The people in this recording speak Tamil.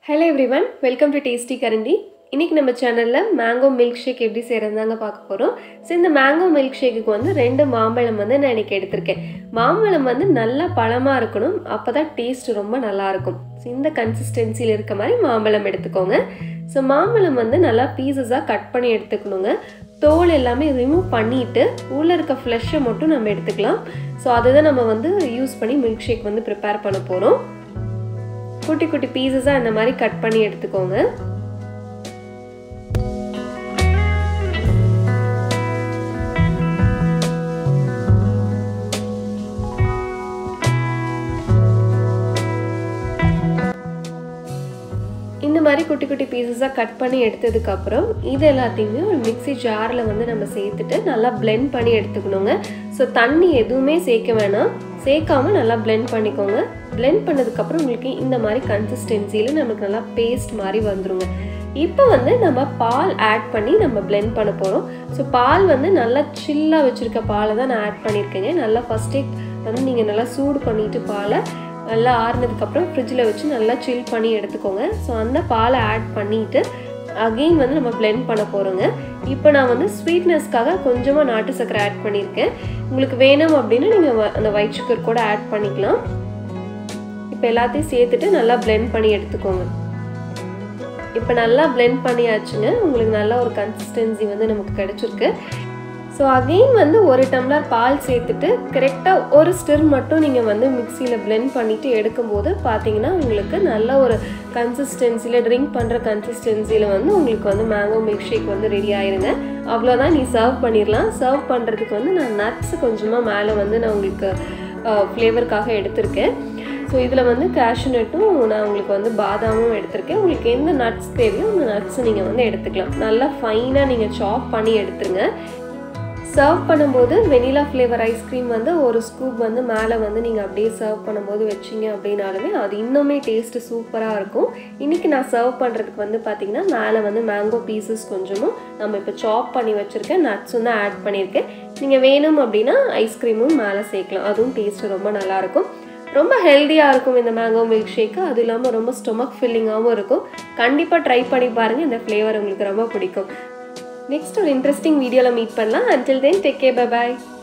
hello everyone welcome to tasty Karandi இன்றைக்கி நம்ம சேனலில் மேங்கோ மில்க் ஷேக் எப்படி செய்கிறதாங்க பார்க்க போகிறோம் ஸோ இந்த மேங்கோ மில்க் ஷேக்குக்கு வந்து ரெண்டு மாம்பழம் வந்து நான் இன்றைக்கி எடுத்திருக்கேன் மாம்பழம் வந்து நல்லா பழமாக இருக்கணும் அப்போ தான் டேஸ்ட் ரொம்ப நல்லாயிருக்கும் ஸோ இந்த கன்சிஸ்டன்சியில் இருக்க மாதிரி மாம்பழம் எடுத்துக்கோங்க ஸோ மாம்பழம் வந்து நல்லா பீசஸாக கட் பண்ணி எடுத்துக்கணுங்க தோல் எல்லாமே ரிமூவ் பண்ணிவிட்டு உள்ளே இருக்க ஃப்ளெஷ்ஷை மட்டும் நம்ம எடுத்துக்கலாம் ஸோ அதுதான் நம்ம வந்து யூஸ் பண்ணி மில்க் ஷேக் வந்து ப்ரிப்பேர் பண்ண போகிறோம் குட்டி குட்டி பீசஸாக இந்த மாதிரி கட் பண்ணி எடுத்துக்கோங்க இந்த மாதிரி குட்டி குட்டி பீசஸாக கட் பண்ணி எடுத்ததுக்கப்புறம் இது எல்லாத்தையுமே ஒரு மிக்சி ஜாரில் வந்து நம்ம சேர்த்துட்டு நல்லா பிளெண்ட் பண்ணி எடுத்துக்கணுங்க ஸோ தண்ணி எதுவுமே சேர்க்க வேணாம் சேர்க்காம நல்லா பிளெண்ட் பண்ணிக்கோங்க பிளெண்ட் பண்ணதுக்கப்புறம் உங்களுக்கு இந்த மாதிரி கன்சிஸ்டன்சியில் நமக்கு நல்லா பேஸ்ட் மாதிரி வந்துருங்க இப்போ வந்து நம்ம பால் ஆட் பண்ணி நம்ம பிளெண்ட் பண்ண போகிறோம் ஸோ பால் வந்து நல்லா சில்லாக வச்சுருக்க பாலை தான் நான் ஆட் பண்ணியிருக்கேங்க நல்லா ஃபஸ்ட்டே வந்து நீங்கள் நல்லா சூடு பண்ணிவிட்டு பாலை நல்லா ஆறுனதுக்கப்புறம் ஃப்ரிட்ஜில் வச்சு நல்லா சில் பண்ணி எடுத்துக்கோங்க ஸோ அந்த பாலை ஆட் பண்ணிவிட்டு அகெயின் வந்து நம்ம பிளெண்ட் பண்ண போகிறோங்க இப்போ நான் வந்து ஸ்வீட்னஸ்க்காக கொஞ்சமாக நாட்டு சக்கரை ஆட் பண்ணியிருக்கேன் உங்களுக்கு வேணும் அப்படின்னா நீங்கள் அந்த ஒயிட் சுகர் கூட ஆட் பண்ணிக்கலாம் இப்போ எல்லாத்தையும் சேர்த்துட்டு நல்லா பிளெண்ட் பண்ணி எடுத்துக்கோங்க இப்போ நல்லா பிளெண்ட் பண்ணியாச்சுங்க உங்களுக்கு நல்ல ஒரு கன்சிஸ்டன்சி வந்து நமக்கு கிடச்சிருக்கு ஸோ அகெயின் வந்து ஒரு டம்ளர் பால் சேர்த்துட்டு கரெக்டாக ஒரு ஸ்டிர் மட்டும் நீங்கள் வந்து மிக்சியில் பிளெண்ட் பண்ணிவிட்டு எடுக்கும்போது பார்த்தீங்கன்னா உங்களுக்கு நல்ல ஒரு கன்சிஸ்டன்சியில் ட்ரிங்க் பண்ணுற கன்சிஸ்டன்சியில் வந்து உங்களுக்கு வந்து மேங்கோ மில்க் ஷேக் வந்து ரெடி ஆயிருங்க அவ்வளோதான் நீ சர்வ் பண்ணிடலாம் சர்வ் பண்ணுறதுக்கு வந்து நான் நட்ஸ் கொஞ்சமாக மேலே வந்து நான் உங்களுக்கு ஃப்ளேவருக்காக எடுத்திருக்கேன் ஸோ இதில் வந்து கேஷ்யூ நட்டும் நான் உங்களுக்கு வந்து பாதாமும் எடுத்திருக்கேன் உங்களுக்கு எந்த நட்ஸ் தேவையோ அந்த நட்ஸ் நீங்கள் வந்து எடுத்துக்கலாம் நல்லா ஃபைனாக நீங்கள் சாப் பண்ணி எடுத்துருங்க சர்வ் பண்ணும்போது வெனிலா ஃப்ளேவர் ஐஸ்கிரீம் வந்து ஒரு ஸ்கூப் வந்து மேலே வந்து நீங்கள் அப்படியே சர்வ் பண்ணும்போது வச்சிங்க அப்படின்னாலுமே அது இன்னுமே டேஸ்ட்டு சூப்பராக இருக்கும் இன்றைக்கி நான் சர்வ் பண்ணுறதுக்கு வந்து பார்த்திங்கன்னா மேலே வந்து மேங்கோ பீசஸ் கொஞ்சமும் நம்ம இப்போ சாப் பண்ணி வச்சுருக்கேன் நட்ஸும் தான் ஆட் பண்ணியிருக்கேன் நீங்கள் வேணும் அப்படின்னா ஐஸ்கிரீமும் மேலே சேர்க்கலாம் அதுவும் டேஸ்ட்டு ரொம்ப நல்லாயிருக்கும் ரொம்ப ஹெல்த்தியாக இருக்கும் இந்த மேங்கோ மில்க் ஷேக்கு அது இல்லாமல் ரொம்ப ஸ்டொமக் ஃபில்லிங்காகவும் இருக்கும் கண்டிப்பாக ட்ரை பண்ணி பாருங்கள் இந்த ஃப்ளேவர் உங்களுக்கு ரொம்ப பிடிக்கும் நெக்ஸ்ட் ஒரு இன்ட்ரெஸ்டிங் வீடியோவில் மீட் பண்ணலாம் அன்டில் தென் டேக் கே பாய்